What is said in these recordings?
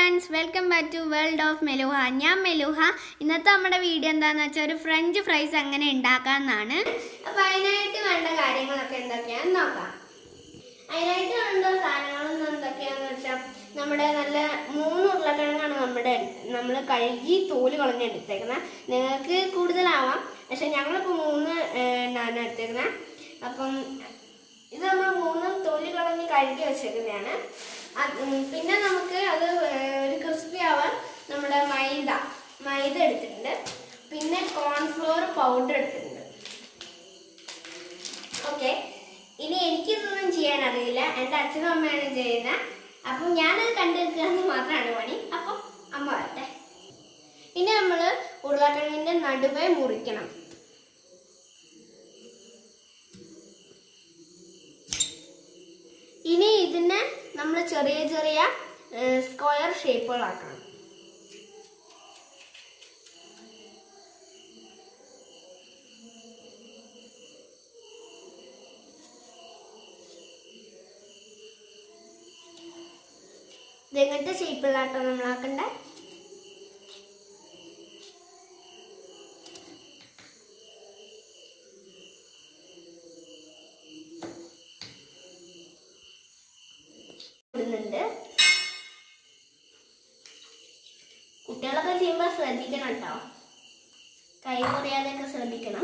friends welcome back to world of Meluha ഞാൻ മെലുഹ ഇന്നത്തെ നമ്മുടെ വീഡിയോ എന്താണെന്ന് വെച്ചാൽ ഒരു ഫ്രഞ്ച് ഫ്രൈസ് എങ്ങനെ ഉണ്ടാക്കാമെന്നാണ് അപ്പോൾ അതിനായിട്ട് വേണ്ട കാര്യങ്ങളൊക്കെ എന്തൊക്കെയാണെന്ന് നോക്കാം അതിനായിട്ട് വേണ്ട സാധനങ്ങളൊന്നും എന്തൊക്കെയാണെന്ന് വെച്ചാൽ നമ്മുടെ നല്ല മൂന്ന് ഉരുളക്കിഴങ്ങാണ് നമ്മുടെ നമ്മൾ കഴുകി തോല് കളഞ്ഞെടുത്തേക്കുന്നത് നിങ്ങൾക്ക് കൂടുതലാവാം പക്ഷെ ഞങ്ങളിപ്പോൾ മൂന്ന് എണ്ണാണ് എടുത്തേക്കുന്നത് അപ്പം ഇത് നമ്മൾ മൂന്ന് തൊലി കളഞ്ഞ് കഴുകി വെച്ചേക്കുന്നതാണ് അത് ഉം പിന്നെ നമുക്ക് അത് ഏർ ഒരു ക്രിസ്പി ആവാൻ നമ്മുടെ മൈദ മൈദ എടുത്തിട്ടുണ്ട് പിന്നെ കോൺഫ്ലോർ പൗഡർ എടുത്തിട്ടുണ്ട് ഓക്കെ ഇനി എനിക്കിതൊന്നും ചെയ്യാൻ അറിയില്ല എൻ്റെ അച്ഛനും അമ്മയാണ് ചെയ്യുന്നത് അപ്പം ഞാനത് കണ്ടെടുക്കുക എന്ന് മാത്രമാണ് പണി അപ്പം അമ്മ വരട്ടെ ഇനി നമ്മൾ ഉരുളക്കിഴങ്ങിൻ്റെ നടുവേ മുറിക്കണം ഇനി ഇതിനെ നമ്മൾ ചെറിയ ചെറിയ സ്ക്വയർ ഷേപ്പുകളാക്കണം ഇതെങ്ങനത്തെ ഷേപ്പിലാട്ടോ നമ്മളാക്കണ്ടേ ഇടുന്നുണ്ട് കുട്ടികളൊക്കെ ചെയ്യുമ്പോൾ ശ്രദ്ധിക്കണം കേട്ടോ കൈ കുറയാതെയൊക്കെ ശ്രദ്ധിക്കണം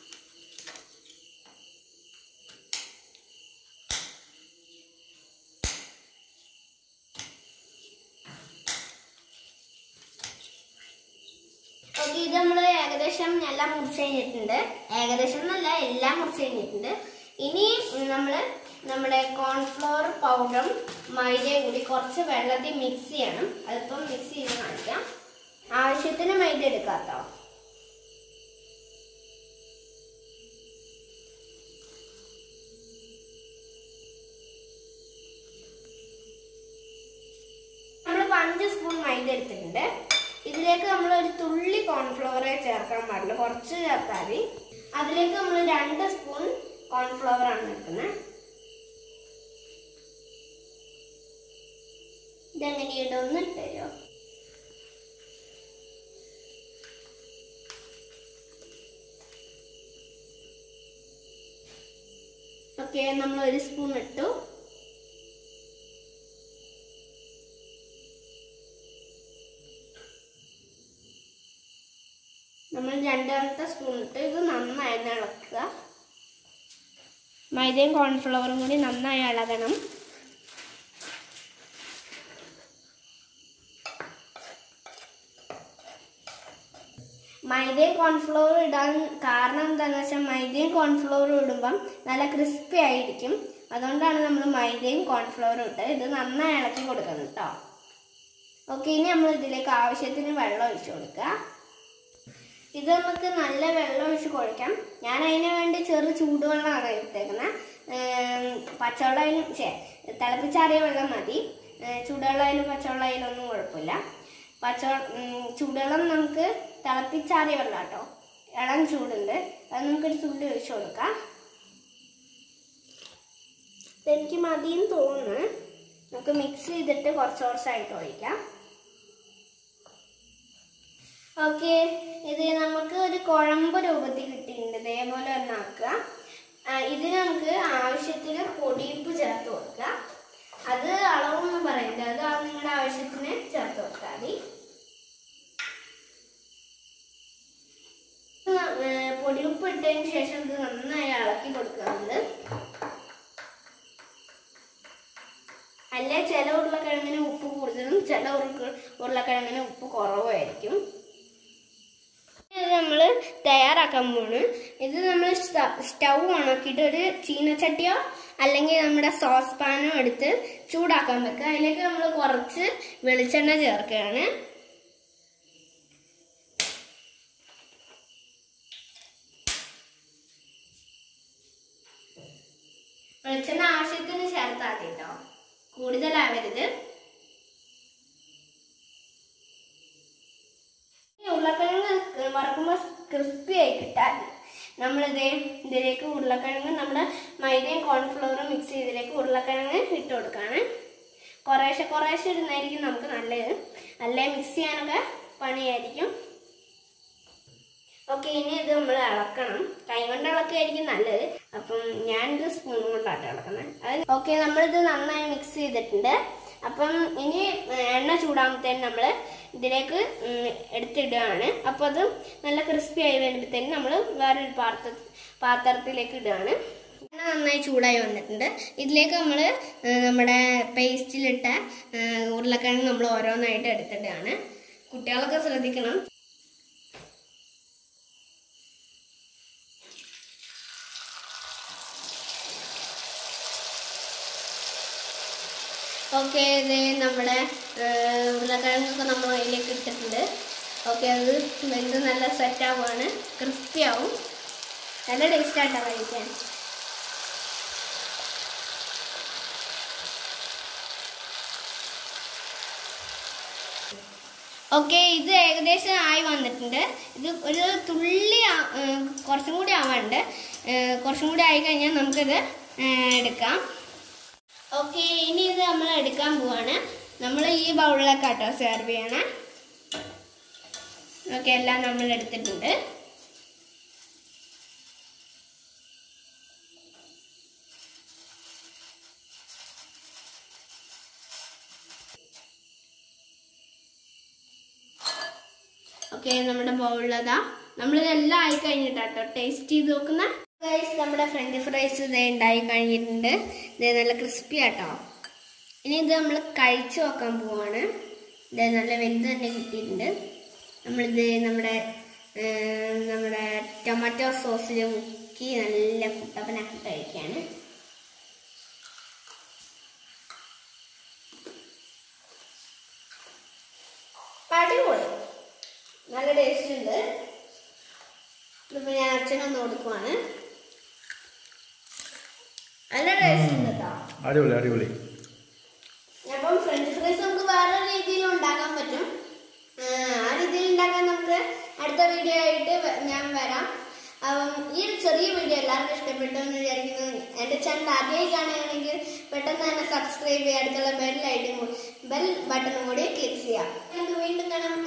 ഓക്കെ ഇത് നമ്മൾ ഏകദേശം എല്ലാം മുറിച്ച് കഴിഞ്ഞിട്ടുണ്ട് ഏകദേശം എന്നല്ല എല്ലാം മുറിച്ച് കഴിഞ്ഞിട്ടുണ്ട് ഇനി നമ്മൾ നമ്മുടെ കോൺഫ്ലോർ പൗഡറും മൈദയും കൂടി കുറച്ച് വെള്ളത്തിൽ മിക്സ് ചെയ്യണം അതിപ്പം മിക്സ് ചെയ്ത് കാണിക്കാം ആവശ്യത്തിന് മൈദ എടുക്കാട്ടോ നമ്മൾ അഞ്ച് സ്പൂൺ മൈദ എടുത്തിട്ടുണ്ട് ഇതിലേക്ക് നമ്മൾ ഒരു തുള്ളി കോൺഫ്ലവറേ ചേർക്കാൻ പാടില്ല കുറച്ച് ചേർത്താൽ മതി അതിലേക്ക് നമ്മൾ രണ്ട് സ്പൂൺ കോൺഫ്ലവർ ആണ് എടുക്കുന്നത് ഇതെങ്ങനെ ഇടുമെന്ന് ഇട്ടുതരുമോ ഓക്കെ നമ്മൾ ഒരു സ്പൂൺ ഇട്ടു നമ്മൾ രണ്ടാമത്തെ സ്പൂൺ ഇട്ട് ഇത് നന്നായി ഒന്ന് ഇളക്കുക മൈദയും കോൺഫ്ലവറും കൂടി നന്നായി ഇളകണം മൈദയും കോൺഫ്ലവർ ഇടാൻ കാരണം എന്താണെന്ന് വെച്ചാൽ മൈദയും കോൺഫ്ലവറും ഇടുമ്പം നല്ല ക്രിസ്പി ആയിരിക്കും അതുകൊണ്ടാണ് നമ്മൾ മൈദയും കോൺഫ്ലവറും ഇട്ട് ഇത് നന്നായി ഇളക്കി കൊടുക്കണം കേട്ടോ ഓക്കെ ഇനി നമ്മൾ ഇതിലേക്ക് ആവശ്യത്തിന് വെള്ളം ഒഴിച്ചു കൊടുക്കുക ഇത് നമുക്ക് നല്ല വെള്ളം ഒഴിച്ച് കുഴക്കാം ഞാൻ അതിന് വേണ്ടി ചെറു ചൂടുവെള്ളമാണ് എടുത്തേക്കുന്നത് പച്ചവെള്ളമായാലും ശേ തിളപ്പിച്ചാറിയ വെള്ളം മതി ഏഹ് ചൂടുവെള്ളമായാലും പച്ചവെള്ളമായാലും ഒന്നും കുഴപ്പമില്ല പച്ച ഉം, ചൂടുവെള്ളം നമുക്ക് തിളപ്പിച്ചാറിയ വെള്ളം കേട്ടോ ഇളം ചൂടുണ്ട് അത് നമുക്കൊരു തുള്ളി ഒഴിച്ച് കൊടുക്കാം ഇതെനിക്ക് മതിയെന്ന് തോന്നുന്നു നമുക്ക് മിക്സ് ചെയ്തിട്ട് കുറച്ച് കുറച്ചായിട്ട് ഒഴിക്കാം ഓക്കെ ഇത് നമുക്ക് ഒരു കുഴമ്പ് രൂപത്തിൽ കിട്ടിയിട്ടുണ്ട് ഇതേപോലെ ഒന്നാക്കുക ഇതിന് നമുക്ക് ആവശ്യത്തിന് പൊടിയുപ്പ് ചേർത്ത് കൊടുക്കുക അത് അളവൊന്നും പറയില്ല അത് ആ നിങ്ങളുടെ ആവശ്യത്തിന് ചേർത്ത് കൊടുത്താൽ മതി ഏർ പൊടിയുപ്പ് ഇട്ടതിന് ശേഷം ഇത് നന്നായി ഇളക്കി കൊടുക്കുക നമ്മള് അല്ലെ ചില ഉരുളക്കിഴങ്ങിന് ഉപ്പ് കൂടുതലും ചില ഉരുള ഉരുളക്കിഴങ്ങിന് ഉപ്പ് കുറവായിരിക്കും ഇത് നമ്മൾ തയ്യാറാക്കാൻ പോണ് ഇത് നമ്മൾ സ്റ്റൗ ഓണാക്കിയിട്ട് ഒരു ചീനച്ചട്ടിയോ അല്ലെങ്കിൽ നമ്മുടെ സോസ് പാനോ എടുത്ത് ചൂടാക്കാൻ വെക്കുക അതിലേക്ക് നമ്മൾ കുറച്ച് വെളിച്ചെണ്ണ ചേർക്കുകയാണ് വെളിച്ചെണ്ണ ആവശ്യത്തിന് ചേർത്താൽ മതി കേട്ടോ കൂടുതലാവരുത് ഈ ഉരുളക്കിഴങ്ങ് വറക്കുമ്പോൾ ക്രിസ്പി ആയി കിട്ടാൻ നമ്മളിത് ഇതിലേക്ക് ഉരുളക്കിഴങ്ങ് നമ്മുടെ മൈദയും കോൺഫ്ലവറും മിക്സ് ചെയ്തതിലേക്ക് ഉരുളക്കിഴങ്ങ് ഇട്ട് കൊടുക്കുകയാണ് കുറേശ്ശെ കുറേശ്ശെ ഇടുന്നതായിരിക്കും നമുക്ക് നല്ലത് അല്ലേ മിക്സ് ചെയ്യാനൊക്കെ പണിയായിരിക്കും ഓക്കെ ഇനി ഇത് നമ്മൾ ഇളക്കണം കൈ കൊണ്ട് ഇളക്കുകയായിരിക്കും നല്ലത് അപ്പം ഞാനിത് സ്പൂൺ കൊണ്ടാണ് ഇളക്കുന്നത് അത് ഓക്കെ നമ്മളിത് നന്നായി മിക്സ് ചെയ്തിട്ടുണ്ട് അപ്പം ഇനി എണ്ണ ചൂടാകുമ്പോഴത്തേനും നമ്മൾ ഇതിലേക്ക് ഉം, എടുത്തിടുകയാണ് അപ്പോൾ അത് നല്ല ക്രിസ്പി ആയി വരുമ്പോഴത്തേനും നമ്മൾ വേറൊരു പാത്ര പാത്രത്തിലേക്ക് ഇടുകയാണ് എണ്ണ നന്നായി ചൂടായി വന്നിട്ടുണ്ട് ഇതിലേക്ക് നമ്മൾ നമ്മുടെ പേസ്റ്റിലിട്ട ഉരുളക്കിഴങ്ങ് നമ്മൾ ഓരോന്നായിട്ട് എടുത്തിട്ടാണ് കുട്ടികളൊക്കെ ശ്രദ്ധിക്കണം ഓക്കെ ഇത് നമ്മുടെ ഏഹ്, ഉരുളക്കിഴങ്ങൊക്കെ നമ്മൾ അതിലേക്ക് ഇട്ടിട്ടുണ്ട് ഓക്കെ അത് വെന്ത് നല്ല സെറ്റ് ആവുകയാണ് ക്രിസ്പി ആവും നല്ല ടേസ്റ്റ് ആയിട്ടാണ് കഴിക്കാൻ ഓക്കെ ഇത് ഏകദേശം ആയി വന്നിട്ടുണ്ട് ഇത് ഒരു തുള്ളി ആ- ഏഹ് കുറച്ചും കൂടി ആവാണ്ട് ഏഹ് കുറച്ചും കൂടി ആയി കഴിഞ്ഞാൽ നമുക്കിത് ഏഹ് എടുക്കാം ഓക്കെ ഇനി ഇത് നമ്മൾ എടുക്കാൻ പോവാണ് നമ്മൾ ഈ ബൗളിലൊക്കെ കേട്ടോ സെർവ് ചെയ്യണേ ഓക്കെ എല്ലാം നമ്മൾ എടുത്തിട്ടുണ്ട് ഓക്കെ നമ്മുടെ ബൗളിലതാ നമ്മളിതെല്ലാം ആയി കഴിഞ്ഞിട്ടാട്ടോ ടേസ്റ്റ് ചെയ്ത് നോക്കുന്ന ഗൈസ് നമ്മുടെ ഫ്രഞ്ച് ഫ്രൈസ് ഇത് ഉണ്ടായി കഴിഞ്ഞിട്ടുണ്ട് ഇത് നല്ല ക്രിസ്പി ആട്ടോ ഇനി ഇത് നമ്മൾ കഴിച്ചു നോക്കാൻ പോവാണ് ഇത് നല്ല വെന്ത് തന്നെ കിട്ടിയിട്ടുണ്ട് നമ്മളിത് നമ്മുടെ ഏർ, നമ്മുടെ ടൊമാറ്റോ സോസിൽ മുക്കി നല്ല കുട്ടപ്പനാക്കി കഴിക്കുകയാണ് അടിപൊളി നല്ല ടേസ്റ്റ് ഉണ്ട് ഇതിപ്പോ ഞാൻ അച്ഛനൊന്ന് കൊടുക്കുവാണ് നല്ല ടേസ്റ്റ് ഉണ്ട് കേട്ടോ അടിപൊളി അടിപൊളി അപ്പം ഫ്രഞ്ച് ഫ്രൈസ് നമുക്ക് വേറെ രീതിയിൽ ഉണ്ടാക്കാൻ പറ്റും ആ, ആ രീതിയിൽ ഉണ്ടാക്കാൻ നമുക്ക് അടുത്ത വീഡിയോ ആയിട്ട് വ- ഞാൻ വരാം അപ്പം ഈ ഒരു ചെറിയ വീഡിയോ എല്ലാവർക്കും ഇഷ്ടപ്പെട്ടു എന്ന് വിചാരിക്കുന്നു എൻ്റെ ചാനൽ ആദ്യമായി കാണുകയാണെങ്കിൽ പെട്ടെന്ന് തന്നെ സബ്സ്ക്രൈബ് ചെയ്യുക അടുത്തുള്ള ബെല്ലൈറ്റും ബെൽ ബട്ടണും കൂടി ക്ലിക്ക് ചെയ്യാം നമുക്ക് വീണ്ടും കാണാം